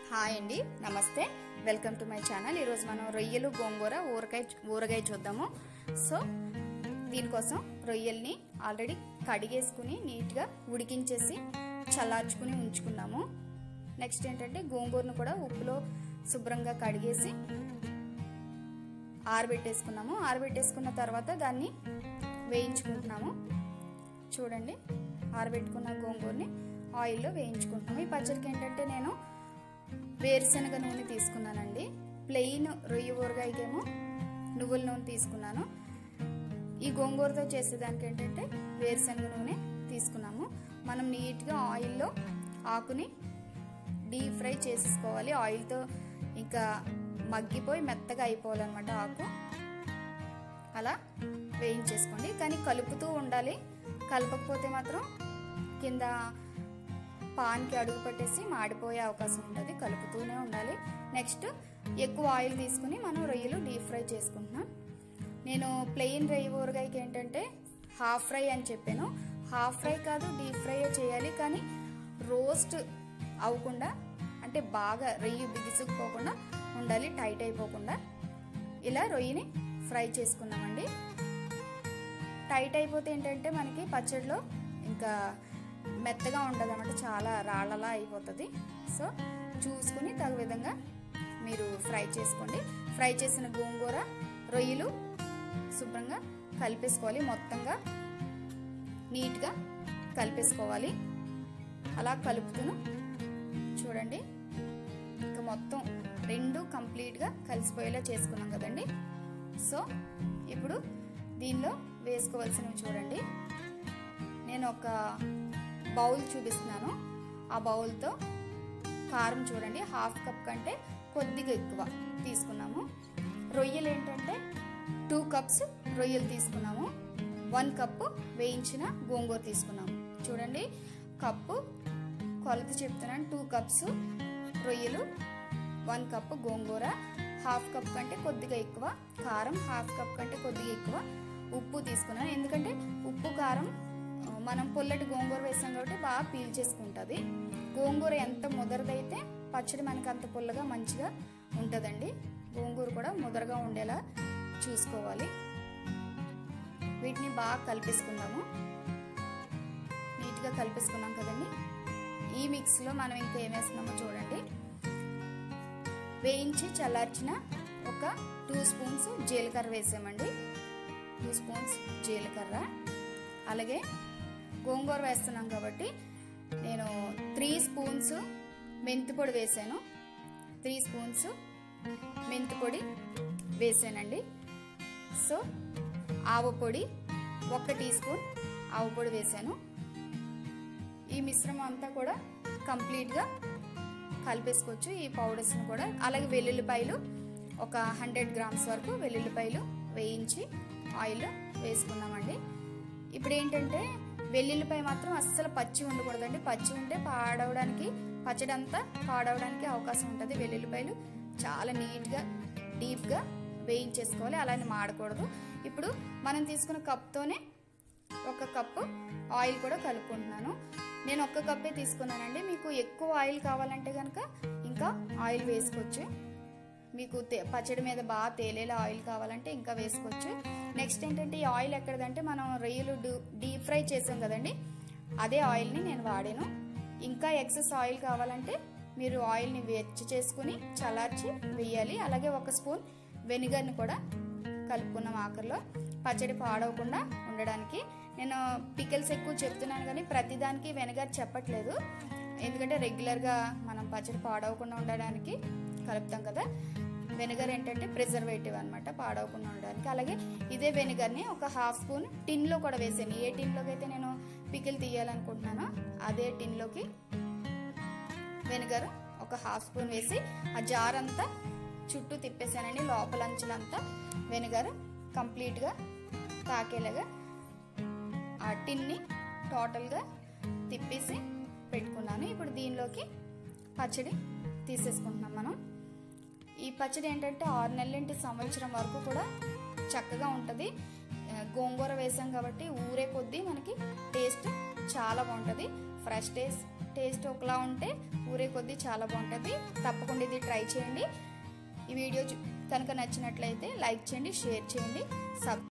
hi అండి నమస్తే welcome to my channel ఈరోజు మనం రొయ్యలు గోంగూర ఊరకాయ ఊరగాయ చూద్దాము సో దీనికోసం రొయ్యల్ని ఆల్రెడీ కడిగేసుకుని నీట్గా ఉడికించేసి చల్లార్చుకుని ఉంచుకున్నాము నెక్స్ట్ ఏంటంటే గోంగూరను కూడా ఉప్పులో శుభ్రంగా కడిగేసి ఆరబెట్టేసుకున్నాము ఆరబెట్టేసుకున్న తర్వాత దాన్ని వేయించుకుంటున్నాము చూడండి ఆరబెట్టుకున్న గోంగూరని ఆయిల్లో వేయించుకుంటున్నాము ఈ పచ్చడికి ఏంటంటే నేను వేరుశనగ నూనె తీసుకున్నానండి ప్లెయిన్ రొయ్య ఊరగాయకేమో నువ్వుల నూనె తీసుకున్నాను ఈ గోంగూరతో చేసేదానికి ఏంటంటే వేరుశనగ నూనె తీసుకున్నాము మనం నీట్గా ఆయిల్లో ఆకుని డీప్ ఫ్రై చేసేసుకోవాలి ఆయిల్తో ఇంకా మగ్గిపోయి మెత్తగా అయిపోవాలన్నమాట ఆకు అలా వేయించేసుకోండి కానీ కలుపుతూ ఉండాలి కలపకపోతే మాత్రం కింద పాన్కి అడుగు పట్టేసి మాడిపోయే అవకాశం ఉంటుంది కలుపుతూనే ఉండాలి నెక్స్ట్ ఎక్కువ ఆయిల్ తీసుకుని మనం రొయ్యలు డీప్ ఫ్రై చేసుకుంటున్నాం నేను ప్లెయిన్ రొయ్య ఊరగాయకి ఏంటంటే హాఫ్ ఫ్రై అని చెప్పాను హాఫ్ ఫ్రై కాదు డీప్ ఫ్రై చేయాలి కానీ రోస్ట్ అవ్వకుండా అంటే బాగా రొయ్యి బిగుసుకుపోకుండా ఉండాలి టైట్ అయిపోకుండా ఇలా రొయ్యని ఫ్రై చేసుకున్నామండి టైట్ అయిపోతే ఏంటంటే మనకి పచ్చడిలో ఇంకా మెత్తగా ఉండదు అన్నమాట చాలా రాళ్ళలా అయిపోతుంది సో చూసుకుని తగు విధంగా మీరు ఫ్రై చేసుకోండి ఫ్రై చేసిన గోంగూర రొయ్యలు శుభ్రంగా కలిపేసుకోవాలి మొత్తంగా నీట్గా కలిపేసుకోవాలి అలా కలుపుతూను చూడండి ఇంకా మొత్తం రెండు కంప్లీట్గా కలిసిపోయేలా చేసుకున్నాం కదండి సో ఇప్పుడు దీనిలో వేసుకోవాల్సినవి చూడండి నేను ఒక బౌల్ చూపిస్తున్నాను ఆ బౌల్తో కారం చూడండి హాఫ్ కప్ కంటే కొద్దిగా ఎక్కువ తీసుకున్నాము రొయ్యలు ఏంటంటే టూ కప్స్ రొయ్యలు తీసుకున్నాము వన్ కప్పు వేయించిన గోంగూర తీసుకున్నాము చూడండి కప్పు కొలత చెప్తున్నాను టూ కప్స్ రొయ్యలు వన్ కప్పు గోంగూర హాఫ్ కప్ కంటే కొద్దిగా ఎక్కువ కారం హాఫ్ కప్ కంటే కొద్దిగా ఎక్కువ ఉప్పు తీసుకున్నాను ఎందుకంటే ఉప్పు కారం మనం పుల్లటి గోంగూర వేసాం కాబట్టి బాగా పీల్ చేసుకుంటుంది గోంగూర ఎంత ముదరదైతే పచ్చడి మనకి అంత పుల్లగా మంచిగా ఉంటుందండి గోంగూర కూడా ముదరగా ఉండేలా చూసుకోవాలి వీటిని బాగా కలిపేసుకుందాము నీట్గా కలిపేసుకున్నాం కదండి ఈ మిక్స్లో మనం ఇంకా ఏం వేస్తున్నామో చూడండి వేయించి చల్లార్చిన ఒక టూ స్పూన్స్ జీలకర్ర వేసామండి టూ స్పూన్స్ జీలకర్ర అలాగే గోంగూర వేస్తున్నాం కాబట్టి నేను త్రీ స్పూన్స్ మెంతిపొడి వేసాను త్రీ స్పూన్స్ మెంతిపొడి వేసానండి సో ఆవు పొడి ఒక టీ స్పూన్ ఆవు పొడి వేసాను ఈ మిశ్రమం అంతా కూడా కంప్లీట్గా కలిపేసుకోవచ్చు ఈ పౌడర్స్ని కూడా అలాగే వెల్లుల్లిపాయలు ఒక హండ్రెడ్ గ్రామ్స్ వరకు వెల్లుల్లిపాయలు వేయించి ఆయిల్లో వేసుకున్నామండి ఇప్పుడు ఏంటంటే వెల్లుల్లిపాయ మాత్రం అస్సలు పచ్చి ఉండకూడదండి పచ్చి ఉంటే పాడవడానికి పచ్చడి అంతా పాడవడానికి అవకాశం ఉంటుంది వెల్లుల్లిపాయలు చాలా నీట్గా డీప్గా వేయించేసుకోవాలి అలానే మాడకూడదు ఇప్పుడు మనం తీసుకున్న కప్తోనే ఒక కప్పు ఆయిల్ కూడా కలుపుకుంటున్నాను నేను ఒక్క కప్పే తీసుకున్నానండి మీకు ఎక్కువ ఆయిల్ కావాలంటే కనుక ఇంకా ఆయిల్ వేసుకోవచ్చు మీకు పచ్చడి మీద బాగా తేలేలా ఆయిల్ కావాలంటే ఇంకా వేసుకోవచ్చు నెక్స్ట్ ఏంటంటే ఈ ఆయిల్ ఎక్కడదంటే మనం రొయ్యలు డీప్ ఫ్రై చేసాం కదండి అదే ఆయిల్ని నేను వాడాను ఇంకా ఎక్సెస్ ఆయిల్ కావాలంటే మీరు ఆయిల్ని వెచ్చ చేసుకుని చల్లార్చి వేయాలి అలాగే ఒక స్పూన్ వెనిగర్ని కూడా కలుపుకున్నాం ఆఖరిలో పచ్చడి పాడవకుండా ఉండడానికి నేను పికిల్స్ ఎక్కువ చెప్తున్నాను కానీ ప్రతిదానికి వెనగర్ చెప్పట్లేదు ఎందుకంటే రెగ్యులర్గా మనం పచ్చడి పాడవకుండా ఉండడానికి కలుపుతాం కదా వెనిగర్ ఏంటంటే ప్రిజర్వేటివ్ అనమాట పాడవకుండా ఉండడానికి అలాగే ఇదే వెనిగర్ని ఒక హాఫ్ స్పూన్ టిన్లో కూడా వేసాను ఏ టిన్లోకి అయితే నేను పికిల్ తీయాలనుకుంటున్నానో అదే టిన్లోకి వెనిగర్ ఒక హాఫ్ స్పూన్ వేసి ఆ జార్ అంతా చుట్టూ తిప్పేసానండి లోపల అంచులంతా వెనిగర్ కంప్లీట్గా తాకేలాగా ఆ టిన్ని టోటల్గా తిప్పేసి పెట్టుకున్నాను ఇప్పుడు దీనిలోకి పచ్చడి తీసేసుకుంటున్నాం మనం ఈ పచ్చడి ఏంటంటే ఆరు నెలలంటి సంవత్సరం వరకు కూడా చక్కగా ఉంటుంది గోంగూర వేసాం కాబట్టి ఊరే కొద్దీ మనకి టేస్ట్ చాలా బాగుంటుంది ఫ్రెష్ టేస్ట్ టేస్ట్ ఒకలా ఉంటే ఊరే కొద్దీ చాలా బాగుంటుంది తప్పకుండా ఇది ట్రై చేయండి ఈ వీడియో కనుక నచ్చినట్లయితే లైక్ చేయండి షేర్ చేయండి సబ్